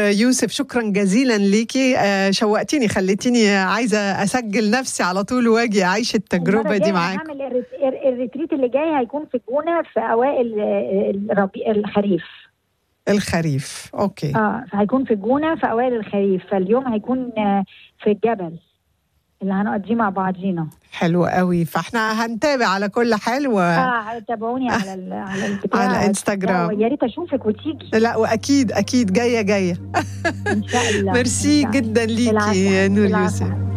يوسف شكرا جزيلا ليكي آه، شوقتيني خليتيني عايزه اسجل نفسي على طول واجي اعيش التجربه دي معاك هعمل الريت- الر- الريتريت اللي جاي هيكون في الجونه في اوائل آه، الربيع الخريف الخريف اوكي اه فهيكون في الجونه في اوائل الخريف فاليوم هيكون آه، في الجبل اللي هنقضيه مع بعضينا حلو قوي فاحنا هنتابع على كل حال و... اه تابعوني على ال على البتاع على انستغرام. آه، يا ريت اشوفك وتيجي لا واكيد اكيد جايه جايه ان شاء الله إن ميرسي شاء الله. جدا العفو، ليكي نور العفو. يوسف